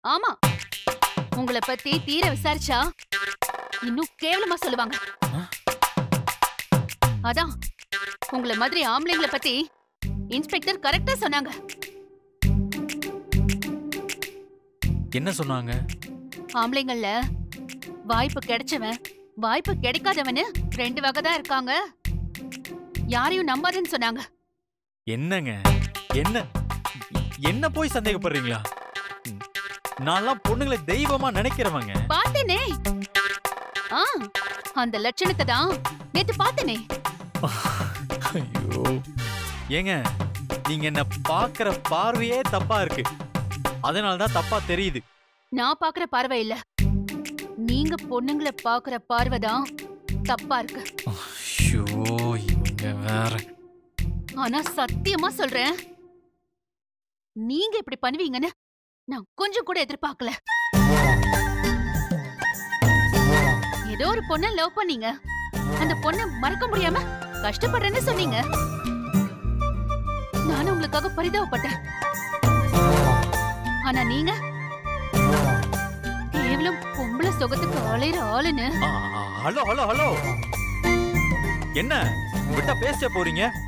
ஆமா உங்களை பத்தி தீர விசாரிச்சா இன்னும் கேவலமா சொல்லுவாங்க ஆ? அதான் உங்களை மாதிரி ஆம்பளைங்களை பத்தி இன்ஸ்பெக்டர் கரெக்டா சொன்னாங்க என்ன சொன்னாங்க ஆம்பளைங்கள்ல வாய்ப்பு கிடைச்சவன் வாய்ப்பு கிடைக்காதவன்னு ரெண்டு வகை தான் இருக்காங்க யாரையும் நம்பாதுன்னு சொன்னாங்க என்னங்க என்ன என்ன போய் சந்தேகப்படுறீங்களா ம், நான்லாம் பொண்ணுங்களை தெய்வமா நினைக்கிறவங்க பார்த்தேனே ஆ அந்த லட்சணத்தை தான் நேத்து பார்த்தேனே ஐயோ ஏங்க நீங்க என்ன பாக்குற பார்வையே தப்பா இருக்கு அதனால தான் தப்பா தெரியுது நான் பாக்குற பார்வை இல்ல நீங்க பொண்ணுங்களை பாக்குற பார்வை தான் தப்பா இருக்கு ஐயோ இவங்க வேற ஆனா சத்தியமா சொல்றேன் நீங்க இப்படி பண்ணுவீங்கன்னு நான் கொஞ்சம் கூட எதிர்பார்க்கல ஏதோ ஒரு பொண்ண லவ் பண்ணீங்க அந்த பொண்ண மறக்க முடியாம கஷ்டப்படுறேன்னு சொன்னீங்க நானும் உங்களுக்காக பரிதாபப்பட்டேன் ஆனா நீங்க கேவலம் பொம்பளை சுகத்துக்கு அலையிற ஆளுன்னு ஆ, ஹலோ ஹலோ ஹலோ என்ன விட்டா பேச போறீங்க